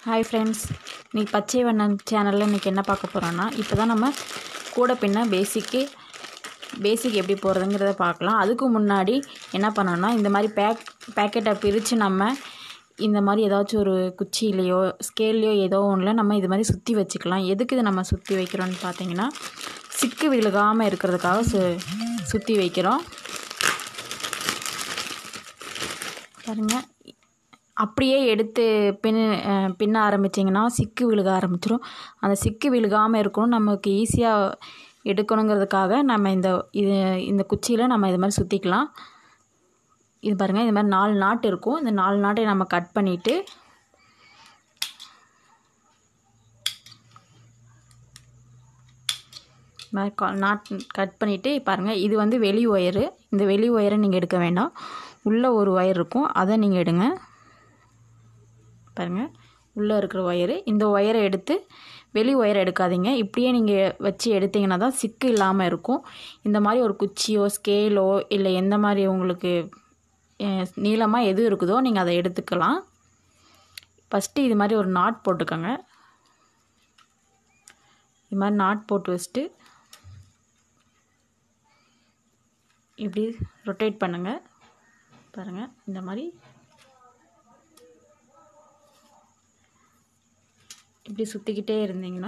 hi friends இன்னைக்கு பச்சை வண்ணன் சேனலில் இன்றைக்கி என்ன பார்க்க போகிறோன்னா இப்போ தான் நம்ம கூட பின்ன பேசிக்கு பேசிக் எப்படி போகிறதுங்கிறத பார்க்கலாம் அதுக்கு முன்னாடி என்ன பண்ணோன்னா இந்த மாதிரி பேக் பேக்கெட்டை பிரித்து நம்ம இந்த மாதிரி ஏதாச்சும் ஒரு குச்சியிலையோ ஸ்கேல்லையோ ஏதோ ஒன்றில் நம்ம இது மாதிரி சுற்றி வச்சுக்கலாம் எதுக்கு இது நம்ம சுற்றி வைக்கிறோன்னு பார்த்தீங்கன்னா சிக்கு விழுகாமல் இருக்கிறதுக்காக சு சுற்றி வைக்கிறோம் பாருங்கள் அப்படியே எடுத்து பின் அஹ், பின்ன ஆரம்பிச்சிங்கன்னா சிக்கு விழுக ஆரம்பிச்சிடும் அந்த சிக்கு விழுகாமல் இருக்கணும் நமக்கு ஈஸியாக எடுக்கணுங்கிறதுக்காக நம்ம இந்த இது இந்த குச்சியில் நம்ம இது மாதிரி சுற்றிக்கலாம் இது பாருங்கள் இது மாதிரி நாலு நாட்டு இருக்கும் இந்த நாலு நாட்டை நம்ம கட் பண்ணிவிட்டு மாதிரி கா நாட் கட் பண்ணிவிட்டு பாருங்கள் இது வந்து வெளி ஒயரு இந்த வெளி ஒயரை நீங்கள் எடுக்க வேண்டாம் உள்ளே ஒரு ஒயர் இருக்கும் அதை நீங்கள் எடுங்க பாருங்கள் உள்ளே இருக்கிற ஒயரு இந்த ஒயரை எடுத்து வெளி ஒயரை எடுக்காதீங்க இப்படியே நீங்கள் வச்சு எடுத்தீங்கன்னா தான் சிக்கு இல்லாமல் இருக்கும் இந்த மாதிரி ஒரு குச்சியோ ஸ்கேலோ இல்லை எந்த மாதிரி உங்களுக்கு நீளமாக எது இருக்குதோ நீங்கள் அதை எடுத்துக்கலாம் ஃபஸ்ட்டு இது மாதிரி ஒரு நாட் போட்டுக்கோங்க இது மாதிரி நாட் போட்டு வச்சுட்டு இப்படி ரொட்டேட் பண்ணுங்கள் பாருங்கள் இந்த மாதிரி இப்படி சுற்றிக்கிட்டே இருந்தீங்கன்னா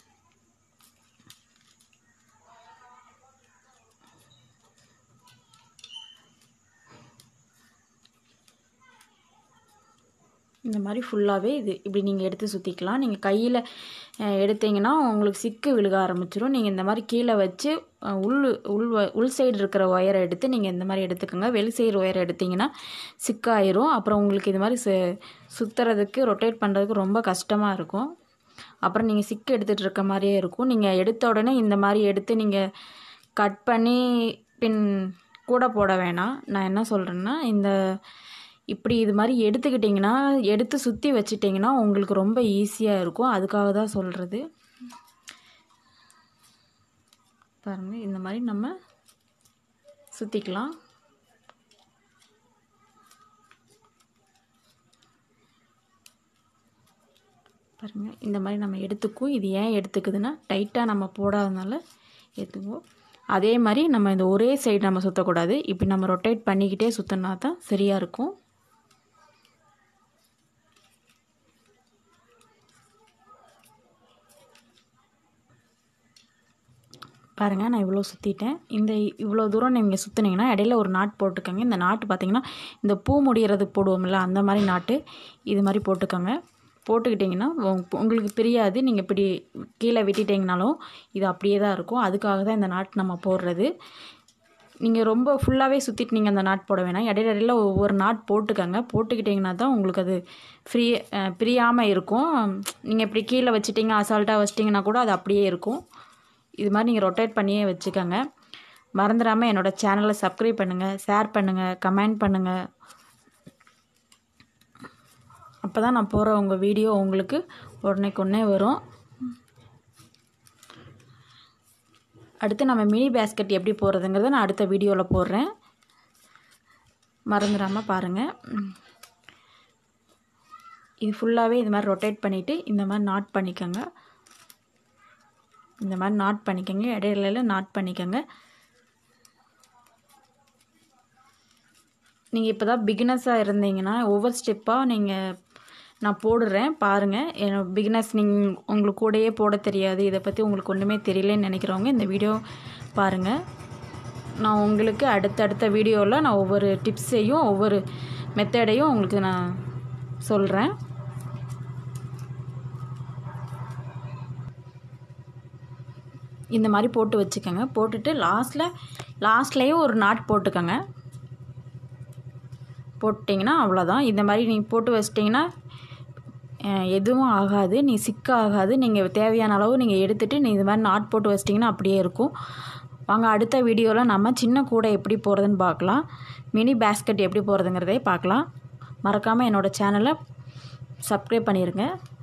இந்த மாதிரி ஃபுல்லாகவே இது இப்படி நீங்கள் எடுத்து சுற்றிக்கலாம் நீங்கள் கையில் எடுத்தீங்கன்னா உங்களுக்கு சிக்கு விழுக ஆரம்பிச்சிடும் நீங்கள் இந்த மாதிரி கீழே வச்சு அஹ், உள் உள் வ- உள் சைடு இருக்கிற ஒயரை எடுத்து நீங்கள் இந்த மாதிரி எடுத்துக்கோங்க வெளி சைடு ஒயரை எடுத்தீங்கன்னா சிக்காயிரும் அப்புறம் உங்களுக்கு இது மாதிரி சு சுற்றுறதுக்கு ரொட்டேட் பண்ணுறதுக்கு ரொம்ப கஷ்டமாக இருக்கும் அப்புறம் நீங்கள் சிக்கு எடுத்துகிட்டு இருக்க மாதிரியே இருக்கும் நீங்கள் எடுத்த உடனே இந்த மாதிரி எடுத்து நீங்கள் கட் பண்ணி பின் கூட போட வேணாம் நான் என்ன சொல்கிறேன்னா இந்த இப்படி இது மாதிரி எடுத்துக்கிட்டிங்கன்னா எடுத்து சுற்றி வச்சிட்டிங்கன்னா உங்களுக்கு ரொம்ப ஈஸியாக இருக்கும் அதுக்காக தான் சொல்கிறது பாருங்கள் இந்த மாதிரி நம்ம சுற்றிக்கலாம் பாருங்கள் இந்த மாதிரி நம்ம எடுத்துக்குவோம் இது ஏன் எடுத்துக்குதுன்னா டைட்டாக நம்ம போடாதனால எடுத்துக்குவோம் அதே மாதிரி நம்ம இந்த ஒரே சைடு நம்ம சுற்றக்கூடாது இப்படி நம்ம ரொட்டேட் பண்ணிக்கிட்டே சுற்றினா தான் சரியாக இருக்கும் பாருங்கள் நான் இவ்வளோ சுற்றிட்டேன் இந்த இவ்வளோ தூரம் நீங்கள் சுற்றுனீங்கன்னா இடையில ஒரு நாட் போட்டுக்கோங்க இந்த நாட்டு பார்த்தீங்கன்னா இந்த பூ முடிகிறதுக்கு போடுவோம்ல அந்த மாதிரி நாட்டு இது மாதிரி போட்டுக்கோங்க போட்டுக்கிட்டிங்கன்னா உங்க- உங்களுக்கு பிரியாது நீங்கள் இப்படி கீழே விட்டுட்டிங்கனாலும் இது அப்படியே தான் இருக்கும் அதுக்காக தான் இந்த நாட் நம்ம போடுறது நீங்கள் ரொம்ப ஃபுல்லாகவே சுற்றிட்டு நீங்கள் அந்த நாட் போட வேணாம் இடையில இடையில ஒவ்வொரு நாட் போட்டுக்கோங்க போட்டுக்கிட்டிங்கன்னா தான் உங்களுக்கு அது ஃப்ரீ பிரியாமல் இருக்கும் நீங்கள் இப்படி கீழே வச்சிட்டிங்க அசால்ட்டாக வச்சிட்டிங்கன்னா கூட அது அப்படியே இருக்கும் இது மாதிரி நீங்கள் ரொட்டேட் பண்ணியே வச்சுக்கோங்க மறந்துடாமல் என்னோடய சேனலை சப்ஸ்கிரைப் பண்ணுங்கள் ஷேர் பண்ணுங்கள் கமெண்ட் பண்ணுங்கள் அப்போ தான் நான் போகிற உங்கள் வீடியோ உங்களுக்கு உடனேக்கு உடனே வரும் அடுத்து நம்ம மினி பேஸ்கெட் எப்படி போடுறதுங்கிறத நான் அடுத்த வீடியோவில் போடுறேன் மறந்துடாமல் பாருங்கள் இது ஃபுல்லாகவே இது மாதிரி ரொட்டேட் பண்ணிவிட்டு இந்த மாதிரி நாட் பண்ணிக்கோங்க இந்த மாதிரி நாட் பண்ணிக்கோங்க இடையில நாட் பண்ணிக்கோங்க நீங்கள் இப்போ தான் பிகினஸாக இருந்தீங்கன்னா ஒவ்வொரு ஸ்டெப்பாக நீங்கள் நான் போடுறேன் பாருங்கள் என்னோட பிகினஸ் நீங்கள் உங்களுக்கு கூடயே போட தெரியாது இதை பற்றி உங்களுக்கு ஒன்றுமே தெரியலன்னு நினைக்கிறவங்க இந்த வீடியோ பாருங்கள் நான் உங்களுக்கு அடுத்தடுத்த வீடியோவில் நான் ஒவ்வொரு டிப்ஸையும் ஒவ்வொரு மெத்தடையும் உங்களுக்கு நான் சொல்கிறேன் இந்த மாதிரி போட்டு வச்சுக்கோங்க போட்டுட்டு லாஸ்ட்டில் லாஸ்ட்லேயும் ஒரு நாட் போட்டுக்கோங்க போட்டிங்கன்னா அவ்வளோதான் இந்த மாதிரி நீங்கள் போட்டு வச்சிட்டிங்கன்னா அஹ், எதுவும் ஆகாது நீ சிக்க ஆகாது நீங்கள் தேவையான அளவு நீங்கள் எடுத்துகிட்டு நீ இது மாதிரி நாட் போட்டு வச்சிட்டிங்கன்னா அப்படியே இருக்கும் வாங்க அடுத்த வீடியோவில் நம்ம சின்ன கூடை எப்படி போகிறதுன்னு பார்க்கலாம் மினி பேஸ்கெட் எப்படி போகிறதுங்கிறதே பார்க்கலாம் மறக்காமல் என்னோடய சேனலை சப்ஸ்கிரைப் பண்ணிடுங்க